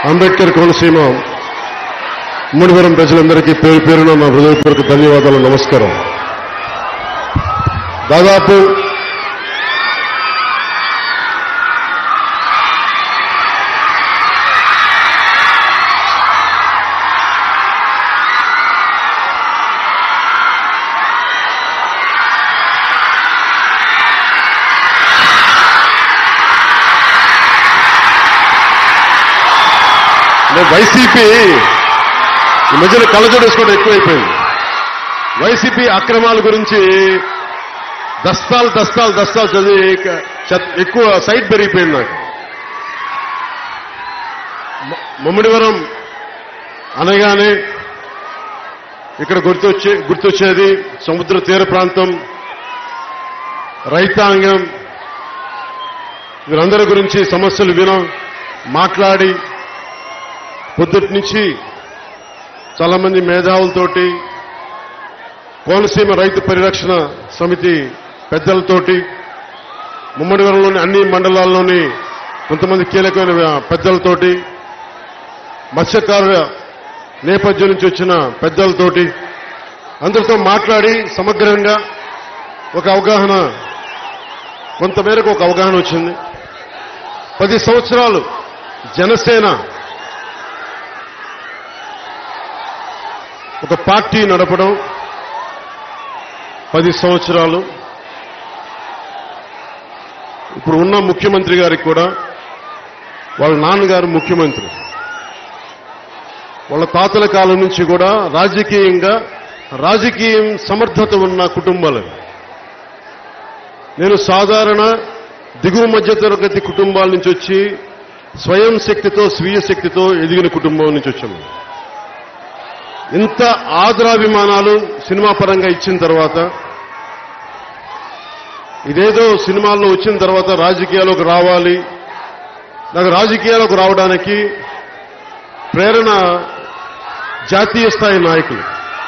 అంబేద్కర్ కోనసీమ మునివరం ప్రజలందరికీ పేరు పేరున నా హృదయపూర్వక ధన్యవాదాలు నమస్కారం దాదాపు అంటే వైసీపీ ఈ మధ్యన కళ్ళజోడు వేసుకోవడం ఎక్కువైపోయింది వైసీపీ అక్రమాల గురించి దస్తాలు దస్తాలు దస్తాలు చదివి ఇక చ- ఎక్కువ సైట్ పెరిగిపోయింది నాకు మ- ముమ్మడివరం అనగానే ఇక్కడ గుర్తొచ్చే గుర్తొచ్చేది సముద్ర తీర ప్రాంతం రైతాంగం వీరందరి గురించి సమస్యలు వినం మాట్లాడి పొద్దుటి నుంచి చాలా మంది మేధావులతోటి కోనసీమ రైతు పరిరక్షణ సమితి పెద్దలతోటి ముమ్మడివరంలోని అన్ని మండలాల్లోని కొంతమంది కీలకమైన పెద్దలతోటి మత్స్యకారుల నేపథ్యం నుంచి వచ్చిన పెద్దలతోటి అందరితో మాట్లాడి సమగ్రంగా ఒక అవగాహన కొంతమేరకు ఒక అవగాహన వచ్చింది పది సంవత్సరాలు జనసేన ఒక పార్టీ నడపడం పది సంవత్సరాలు ఇప్పుడు ఉన్న ముఖ్యమంత్రి గారికి కూడా వాళ్ళ నాన్నగారు ముఖ్యమంత్రి వాళ్ళ తాతల కాలం నుంచి కూడా రాజకీయంగా రాజకీయం సమర్థత ఉన్న కుటుంబాలు నేను సాధారణ దిగువ మధ్య తరగతి కుటుంబాల నుంచి వచ్చి స్వయం శక్తితో స్వీయ శక్తితో ఎదిగిన కుటుంబం నుంచి వచ్చాము ఇంత ఆదరాభిమానాలు సినిమా పరంగా ఇచ్చిన తర్వాత ఇదేదో సినిమాల్లో వచ్చిన తర్వాత రాజకీయాల్లోకి రావాలి నాకు రాజకీయాల్లోకి రావడానికి ప్రేరణ జాతీయ స్థాయి నాయకులు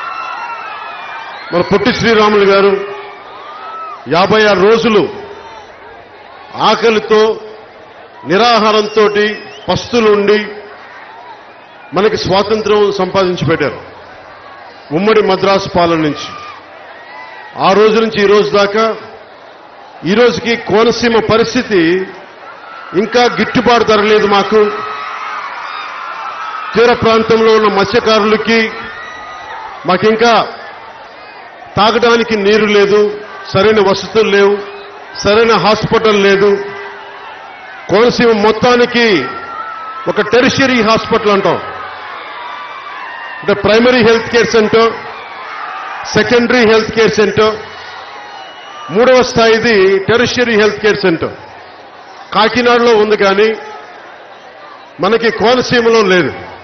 మన పొట్టి శ్రీరాములు గారు యాభై ఆరు రోజులు ఆకలితో నిరాహారంతో పస్తులుండి మనకి స్వాతంత్రం సంపాదించి పెట్టారు ఉమ్మడి మద్రాసు పాలన నుంచి ఆ రోజు నుంచి ఈ రోజు దాకా ఈ రోజుకి కోనసీమ పరిస్థితి ఇంకా గిట్టుబాటు ధర లేదు మాకు తీర ప్రాంతంలో ఉన్న మత్స్యకారులకి మాకింకా తాగడానికి నీరు లేదు సరైన వసతులు లేవు సరైన హాస్పిటల్ లేదు కోనసీమ మొత్తానికి ఒక టెరిషరీ హాస్పిటల్ అంటాం అంటే primary health care centre secondary health care centre మూడవ స్థాయిది టెరిషరీ హెల్త్ కేర్ సెంటర్ కాకినాడలో ఉంది కానీ మనకి కోనసీమలో లేదు